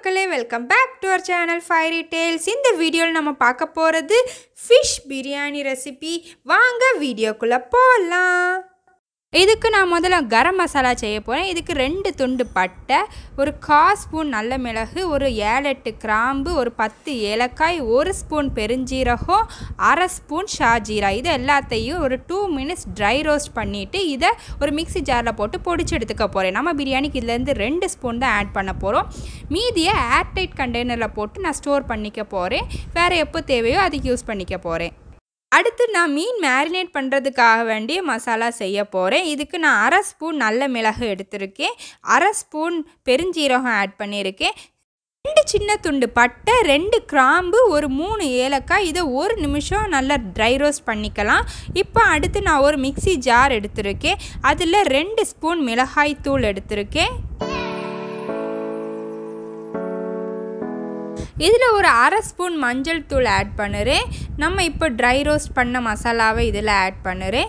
மக்களே welcome back to our channel fairy tales இந்த வீடியோவில் நம்ம பார்க்க போகிறது ஃபிஷ் பிரியாணி ரெசிபி வாங்க வீடியோக்குள்ளே போகலாம் இதுக்கு நான் முதல்ல கரம் மசாலா செய்ய போகிறேன் இதுக்கு ரெண்டு துண்டு பட்டை ஒரு கால் ஸ்பூன் நல்ல மிளகு ஒரு ஏழு எட்டு கிராம்பு ஒரு பத்து ஏலக்காய் ஒரு ஸ்பூன் பெருஞ்சீரகம் அரை ஸ்பூன் ஷாஜீரா இது எல்லாத்தையும் ஒரு டூ மினிட்ஸ் ட்ரை ரோஸ்ட் பண்ணிவிட்டு இதை ஒரு மிக்ஸி ஜாரில் போட்டு பொடிச்சு எடுத்துக்க போகிறேன் நம்ம பிரியாணிக்கு இதுலேருந்து ரெண்டு ஸ்பூன் தான் ஆட் பண்ண போகிறோம் மீதியை ஏர்டைட் கண்டெய்னரில் போட்டு நான் ஸ்டோர் பண்ணிக்க போகிறேன் வேறு எப்போ தேவையோ அதுக்கு யூஸ் பண்ணிக்க போகிறேன் அடுத்து நான் மீன் மேரினேட் பண்ணுறதுக்காக வேண்டிய மசாலா செய்ய போகிறேன் இதுக்கு நான் அரை ஸ்பூன் நல்ல மிளகு எடுத்திருக்கேன் அரை ஸ்பூன் பெருஞ்சீரகம் ஆட் பண்ணியிருக்கேன் ரெண்டு சின்ன துண்டு பட்டை ரெண்டு கிராம்பு ஒரு மூணு ஏலக்காய் இதை ஒரு நிமிஷம் நல்லா ட்ரை ரோஸ்ட் பண்ணிக்கலாம் இப்போ அடுத்து நான் ஒரு மிக்ஸி ஜார் எடுத்திருக்கேன் அதில் ரெண்டு ஸ்பூன் மிளகாய் தூள் எடுத்திருக்கேன் இதில் ஒரு அரை ஸ்பூன் மஞ்சள் தூள் ஆட் பண்ணுறேன் நம்ம இப்போ ட்ரை ரோஸ்ட் பண்ண மசாலாவை இதில் ஆட் பண்ணுறேன்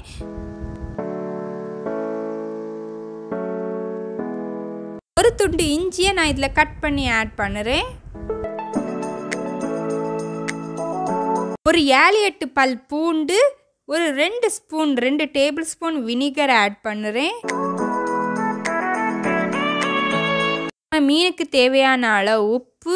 ஒரு துண்டு இஞ்சியை நான் இதில் கட் பண்ணி ஆட் பண்ணுறேன் ஒரு ஏழு எட்டு பல் பூண்டு ஒரு ரெண்டு ஸ்பூன் ரெண்டு டேபிள் ஸ்பூன் வினிகர் ஆட் பண்ணுறேன் மீனுக்கு தேவையான அளவு உப்பு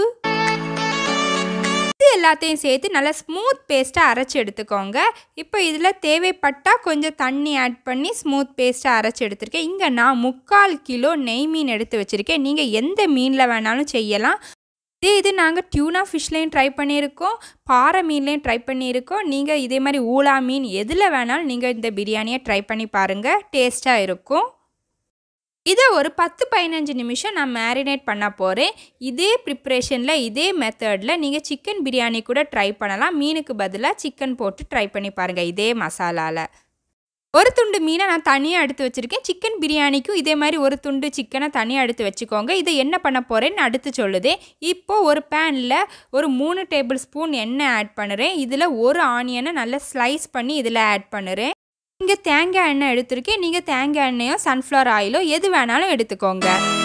இது எல்லாத்தையும் சேர்த்து நல்லா ஸ்மூத் பேஸ்ட்டாக அரைச்சி எடுத்துக்கோங்க இப்போ இதில் தேவைப்பட்டால் கொஞ்சம் தண்ணி ஆட் பண்ணி ஸ்மூத் பேஸ்ட்டாக அரைச்சி எடுத்திருக்கேன் இங்கே நான் முக்கால் கிலோ நெய் மீன் எடுத்து வச்சுருக்கேன் நீங்கள் எந்த மீனில் வேணாலும் செய்யலாம் இதே இது நாங்கள் டியூனா ஃபிஷ்லேயும் ட்ரை பண்ணியிருக்கோம் பாறை மீன்லேயும் ட்ரை பண்ணியிருக்கோம் நீங்கள் இதே மாதிரி ஊலா மீன் எதில் வேணாலும் நீங்கள் இந்த பிரியாணியை ட்ரை பண்ணி பாருங்கள் டேஸ்ட்டாக இருக்கும் இதை ஒரு பத்து பதினஞ்சு நிமிஷம் நான் மேரினேட் பண்ண போகிறேன் இதே ப்ரிப்ரேஷனில் இதே மெத்தடில் நீங்கள் சிக்கன் பிரியாணி கூட ட்ரை பண்ணலாம் மீனுக்கு பதிலாக சிக்கன் போட்டு ட்ரை பண்ணி பாருங்கள் இதே மசாலாவில் ஒரு துண்டு மீனை நான் தனியாக எடுத்து வச்சுருக்கேன் சிக்கன் பிரியாணிக்கும் இதே மாதிரி ஒரு துண்டு சிக்கனை தனியாக எடுத்து வச்சுக்கோங்க இதை என்ன பண்ண போகிறேன்னு அடுத்து சொல்லுதே இப்போது ஒரு பேனில் ஒரு மூணு டேபிள் ஸ்பூன் எண்ணெய் ஆட் பண்ணுறேன் இதில் ஒரு ஆனியனை நல்லா ஸ்லைஸ் பண்ணி இதில் ஆட் பண்ணுறேன் இங்கே தேங்காய் எண்ணெய் எடுத்திருக்கேன் நீங்கள் தேங்காய் எண்ணெயோ சன்ஃப்ளவர் ஆயிலோ எது வேணாலும் எடுத்துக்கோங்க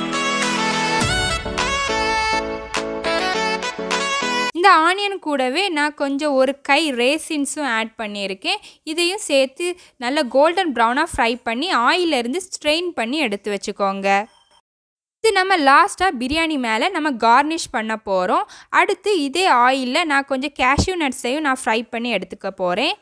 இந்த ஆனியன் கூடவே நான் கொஞ்சம் ஒரு கை ரேசின்ஸும் ஆட் பண்ணியிருக்கேன் இதையும் சேர்த்து நல்லா கோல்டன் ப்ரௌனாக ஃப்ரை பண்ணி ஆயிலிருந்து ஸ்ட்ரெயின் பண்ணி எடுத்து வச்சுக்கோங்க இது நம்ம லாஸ்ட்டாக பிரியாணி மேலே நம்ம கார்னிஷ் பண்ண போகிறோம் அடுத்து இதே ஆயிலில் நான் கொஞ்சம் கேஷ்யூ நட்ஸையும் நான் ஃப்ரை பண்ணி எடுத்துக்க போகிறேன்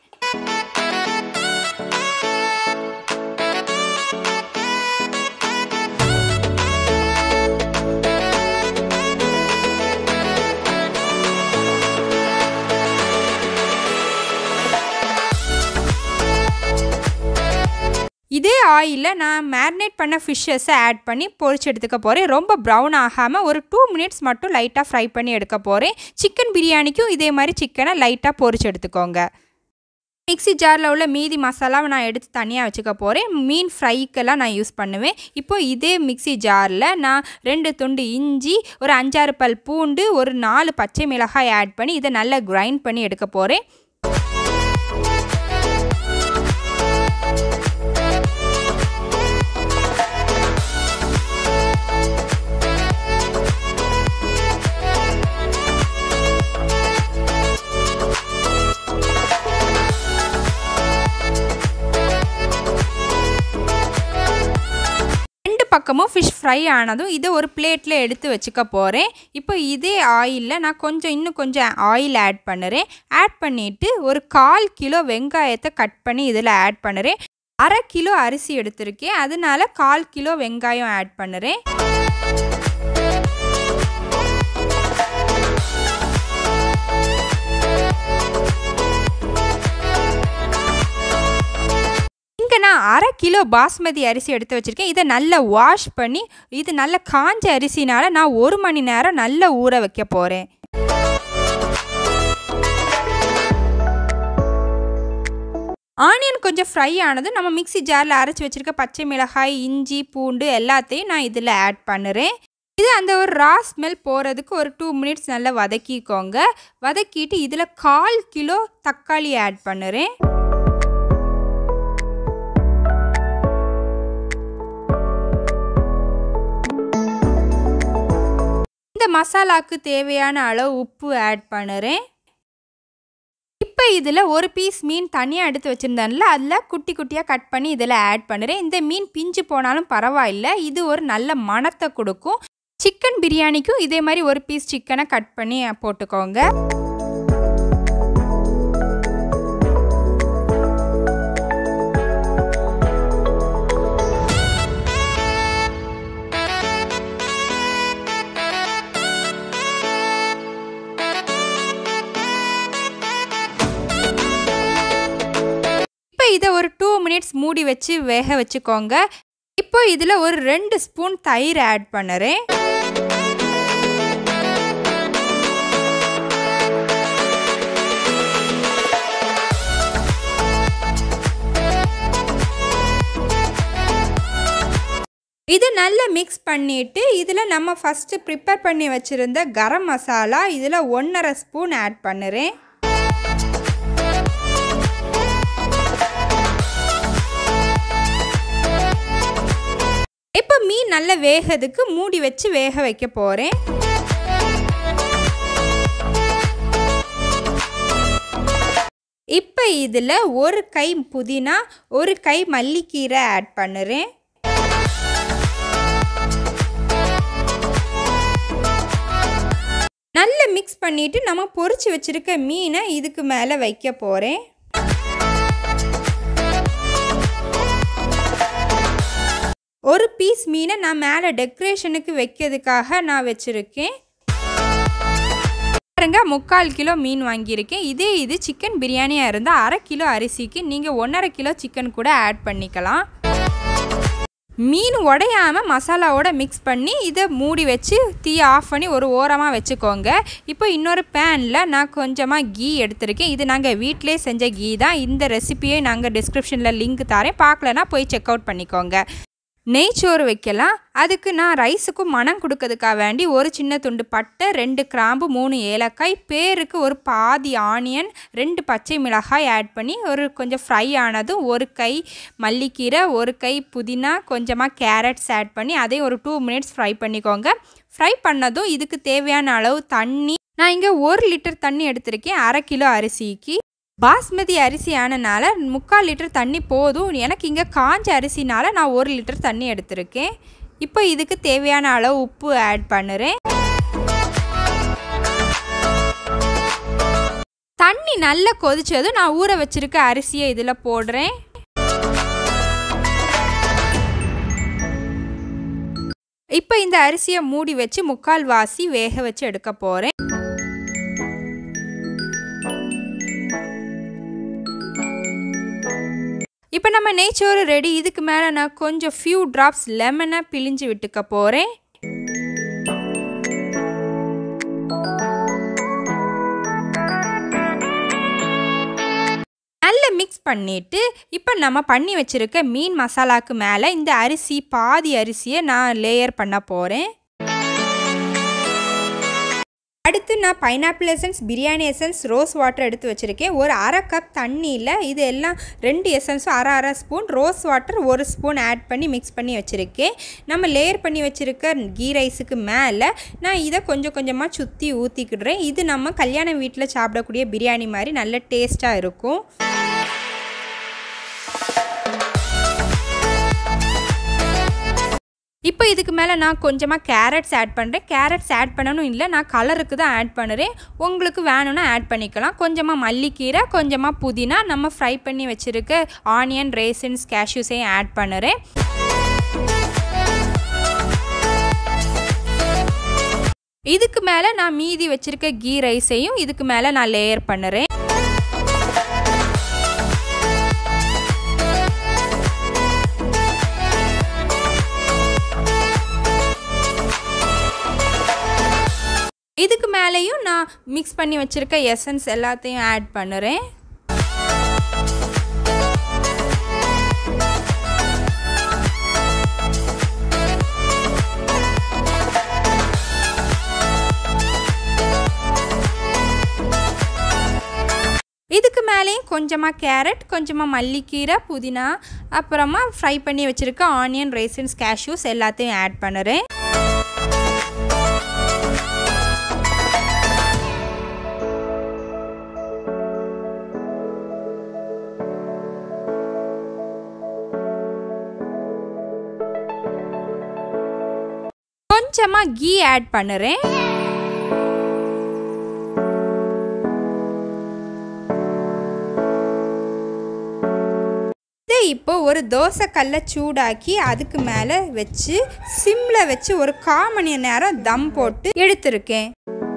இதே ஆயிலில் நான் மேரினேட் பண்ண ஃபிஷ்ஷஸை ஆட் பண்ணி பொரிச்சு எடுத்துக்க போகிறேன் ரொம்ப ப்ரௌன் ஆகாமல் ஒரு டூ மினிட்ஸ் மட்டும் லைட்டாக ஃப்ரை பண்ணி எடுக்க போகிறேன் சிக்கன் பிரியாணிக்கும் இதே மாதிரி சிக்கனை லைட்டாக பொரிச்சு எடுத்துக்கோங்க மிக்ஸி ஜாரில் உள்ள மீதி மசாலாவை நான் எடுத்து தனியாக வச்சுக்க போகிறேன் மீன் ஃப்ரைக்கெல்லாம் நான் யூஸ் பண்ணுவேன் இப்போ இதே மிக்ஸி ஜாரில் நான் ரெண்டு துண்டு இஞ்சி ஒரு அஞ்சாறு பல் பூண்டு ஒரு நாலு பச்சை மிளகாய் ஆட் பண்ணி இதை நல்லா கிரைண்ட் பண்ணி எடுக்க போகிறேன் பக்கமும் ஃபிஷ் ஃப்ரை ஆனதும் இதை ஒரு பிளேட்டில் எடுத்து வச்சுக்க போகிறேன் இப்போ இதே ஆயிலில் நான் கொஞ்சம் இன்னும் கொஞ்சம் ஆயில் ஆட் பண்ணுறேன் ஆட் பண்ணிவிட்டு ஒரு கால் கிலோ வெங்காயத்தை கட் பண்ணி இதில் ஆட் பண்ணுறேன் அரை கிலோ அரிசி எடுத்திருக்கேன் அதனால கால் கிலோ வெங்காயம் ஆட் பண்ணுறேன் இங்கே நான் அரை கிலோ பாஸ்மதி அரிசி எடுத்து வச்சுருக்கேன் இதை நல்லா வாஷ் பண்ணி இது நல்ல காஞ்ச அரிசினால நான் ஒரு மணி நேரம் நல்லா ஊற வைக்க போகிறேன் ஆனியன் கொஞ்சம் ஃப்ரை ஆனதும் நம்ம மிக்ஸி ஜாரில் அரைச்சி வச்சுருக்க பச்சை மிளகாய் இஞ்சி பூண்டு எல்லாத்தையும் நான் இதில் ஆட் பண்ணுறேன் இது அந்த ஒரு ரா ஸ்மெல் போகிறதுக்கு ஒரு டூ மினிட்ஸ் நல்லா வதக்கிக்கோங்க வதக்கிட்டு இதில் கால் கிலோ தக்காளி ஆட் பண்ணுறேன் மசாலாவுக்கு தேவையான அளவு உப்பு ஆட் பண்ணுறேன் இப்போ இதில் ஒரு பீஸ் மீன் தனியாக எடுத்து வச்சுருந்தேன்ல அதில் குட்டி குட்டியாக கட் பண்ணி இதில் ஆட் பண்ணுறேன் இந்த மீன் பிஞ்சு போனாலும் பரவாயில்ல இது ஒரு நல்ல மணத்தை கொடுக்கும் சிக்கன் பிரியாணிக்கும் இதே மாதிரி ஒரு பீஸ் சிக்கனை கட் பண்ணி போட்டுக்கோங்க இப்போ இதை ஒரு டூ மினிட்ஸ் மூடி வச்சு வேக வச்சுக்கோங்க இப்போ இதில் ஒரு ரெண்டு ஸ்பூன் தயிர் ஆட் பண்ணுறேன் இது நல்லா மிக்ஸ் பண்ணிவிட்டு இதில் நம்ம ஃபஸ்ட்டு ப்ரிப்பேர் பண்ணி வச்சுருந்த கரம் மசாலா இதில் ஒன்றரை ஸ்பூன் ஆட் பண்ணுறேன் இப்போ மீன் நல்லா வேகிறதுக்கு மூடி வச்சு வேக வைக்க போகிறேன் இப்போ இதில் ஒரு கை புதினா ஒரு கை மல்லிக்கீரை ஆட் பண்ணுறேன் நல்லா மிக்ஸ் பண்ணிவிட்டு நம்ம பொரிச்சு வச்சுருக்க மீனை இதுக்கு மேலே வைக்க போகிறேன் ஒரு பீஸ் மீனை நான் மேலே டெக்கரேஷனுக்கு வைக்கிறதுக்காக நான் வச்சுருக்கேன் பாருங்க முக்கால் கிலோ மீன் வாங்கியிருக்கேன் இதே இது சிக்கன் பிரியாணியாக இருந்தால் அரை கிலோ அரிசிக்கு நீங்கள் ஒன்றரை கிலோ சிக்கன் கூட ஆட் பண்ணிக்கலாம் மீன் உடையாமல் மசாலாவோட மிக்ஸ் பண்ணி இதை மூடி வச்சு தீ ஆஃப் பண்ணி ஒரு ஓரமாக வச்சுக்கோங்க இப்போ இன்னொரு பேனில் நான் கொஞ்சமாக கீ எடுத்திருக்கேன் இது நாங்கள் வீட்டிலே செஞ்ச கீ தான் இந்த ரெசிபியை நாங்கள் டிஸ்கிரிப்ஷனில் லிங்க் தரேன் பார்க்கலனா போய் செக் அவுட் பண்ணிக்கோங்க நெய்ச்சோறு வைக்கலாம் அதுக்கு நான் ரைஸுக்கும் மனம் கொடுக்கறதுக்காக வேண்டி ஒரு சின்ன துண்டு பட்டை ரெண்டு கிராம்பு மூணு ஏலக்காய் பேருக்கு ஒரு பாதி ஆனியன் ரெண்டு பச்சை மிளகாய் ஆட் பண்ணி ஒரு கொஞ்சம் ஃப்ரை ஆனதும் ஒரு கை மல்லிக்கீரை ஒரு கை புதினா கொஞ்சமாக கேரட்ஸ் ஆட் பண்ணி அதையும் ஒரு டூ மினிட்ஸ் ஃப்ரை பண்ணிக்கோங்க ஃப்ரை பண்ணதும் இதுக்கு தேவையான அளவு தண்ணி நான் இங்கே ஒரு லிட்டர் தண்ணி எடுத்திருக்கேன் அரை கிலோ அரிசிக்கு பாஸ்மதி அரிசி ஆனனால முக்கால் லிட்டர் தண்ணி போதும் எனக்கு இங்கே காஞ்ச அரிசினால நான் ஒரு லிட்டர் தண்ணி எடுத்திருக்கேன் இப்போ இதுக்கு தேவையான அளவு உப்பு ஆட் பண்ணுறேன் தண்ணி நல்லா கொதிச்சதும் நான் ஊற வச்சிருக்க அரிசியை இதில் போடுறேன் இப்போ இந்த அரிசியை மூடி வச்சு முக்கால் வாசி வேக வச்சு எடுக்க போகிறேன் இப்போ நம்ம நெய்ச்சோறு ரெடி இதுக்கு மேலே நான் கொஞ்சம் ஃபியூ ட்ராப்ஸ் லெமனை பிழிஞ்சு விட்டுக்க போகிறேன் நல்லா மிக்ஸ் பண்ணிவிட்டு இப்போ நம்ம பண்ணி வச்சுருக்க மீன் மசாலாவுக்கு மேலே இந்த அரிசி பாதி அரிசியை நான் லேயர் பண்ண போகிறேன் அடுத்து நான் pineapple essence biryani essence rose water எடுத்து வச்சுருக்கேன் ஒரு அரை கப் தண்ணியில் இது எல்லாம் ரெண்டு எசன்ஸும் அரை அரை ஸ்பூன் ரோஸ் வாட்டர் ஒரு ஸ்பூன் ஆட் பண்ணி மிக்ஸ் பண்ணி வச்சுருக்கேன் நம்ம லேயர் பண்ணி வச்சுருக்க கீ ரைஸுக்கு மேலே நான் இதை கொஞ்சம் கொஞ்சமாக சுற்றி ஊற்றிக்கிடுறேன் இது நம்ம கல்யாண வீட்டில் சாப்பிடக்கூடிய பிரியாணி மாதிரி நல்ல டேஸ்ட்டாக இருக்கும் இப்போ இதுக்கு மேலே நான் கொஞ்சமாக கேரட்ஸ் ஆட் பண்ணுறேன் கேரட்ஸ் ஆட் பண்ணணும் இல்லை நான் கலருக்கு தான் ஆட் பண்ணுறேன் உங்களுக்கு வேணும்னா ஆட் பண்ணிக்கலாம் கொஞ்சமாக மல்லிக்கீரை கொஞ்சமாக புதினா நம்ம ஃப்ரை பண்ணி வச்சுருக்க ஆனியன் ரேசின்ஸ் கேஷ்யூஸையும் ஆட் பண்ணுறேன் இதுக்கு மேலே நான் மீதி வச்சுருக்க கீ ரைஸையும் இதுக்கு மேலே நான் லேயர் பண்ணுறேன் இதுக்கு மேலேயும் நான் மிக்ஸ் பண்ணி வச்சுருக்க எசன்ஸ் எல்லாத்தையும் ஆட் பண்ணுறேன் இதுக்கு மேலேயும் கொஞ்சமாக கேரட் கொஞ்சமாக மல்லிக்கீரை புதினா அப்புறமா ஃப்ரை பண்ணி வச்சுருக்க ஆனியன் ரேசின்ஸ் கேஷ்யூஸ் எல்லாத்தையும் ஆட் பண்ணுறேன் கொஞ்சமாக கீ ஆட் பண்ணுறேன் இதை இப்போ ஒரு தோசை கல்லை சூடாக்கி அதுக்கு மேலே வச்சு சிம்மில் வச்சு ஒரு கால் மணி நேரம் தம் போட்டு எடுத்திருக்கேன்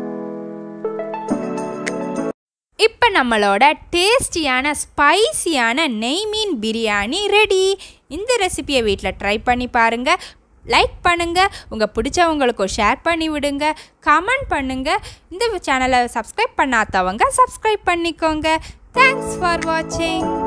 இப்போ நம்மளோட டேஸ்டியான ஸ்பைசியான நெய் மீன் பிரியாணி ரெடி இந்த ரெசிபியை வீட்டில் ட்ரை பண்ணி பாருங்கள் லைக் பண்ணுங்கள் உங்கள் பிடிச்சவங்களுக்கும் ஷேர் பண்ணி விடுங்க கமெண்ட் பண்ணுங்கள் இந்த சேனலை சப்ஸ்கிரைப் பண்ணாதவங்க சப்ஸ்கிரைப் பண்ணிக்கோங்க தேங்க்ஸ் ஃபார் வாட்சிங்